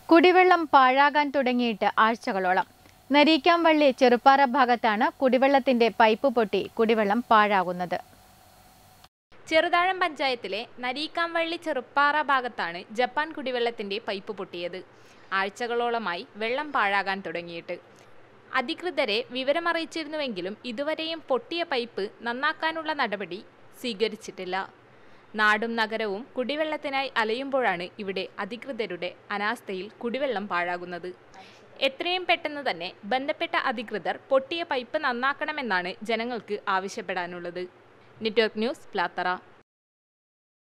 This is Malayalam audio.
കുടിവെള്ളം പാഴാകാൻ തുടങ്ങിയിട്ട് ആഴ്ചകളോളം നരീക്കാംവള്ളി ചെറുപ്പാറ ഭാഗത്താണ് കുടിവെള്ളത്തിന്റെ പൈപ്പ് പൊട്ടി കുടിവെള്ളം പാഴാകുന്നത് ചെറുതാഴം പഞ്ചായത്തിലെ നരീക്കാംവള്ളി ചെറുപ്പാറ ഭാഗത്താണ് ജപ്പാൻ കുടിവെള്ളത്തിന്റെ പൈപ്പ് പൊട്ടിയത് ആഴ്ചകളോളമായി വെള്ളം പാഴാകാൻ തുടങ്ങിയിട്ട് അധികൃതരെ വിവരമറിയിച്ചിരുന്നുവെങ്കിലും ഇതുവരെയും പൊട്ടിയ പൈപ്പ് നന്നാക്കാനുള്ള നടപടി സ്വീകരിച്ചിട്ടില്ല നാടും നഗരവും കുടിവെള്ളത്തിനായി അലയുമ്പോഴാണ് ഇവിടെ അധികൃതരുടെ അനാസ്ഥയിൽ കുടിവെള്ളം പാഴാകുന്നത് എത്രയും പെട്ടെന്ന് തന്നെ ബന്ധപ്പെട്ട അധികൃതർ പൊട്ടിയ പൈപ്പ് നന്നാക്കണമെന്നാണ് ജനങ്ങൾക്ക് ആവശ്യപ്പെടാനുള്ളത് നെറ്റ്വർക്ക് ന്യൂസ് പ്ലാത്തറ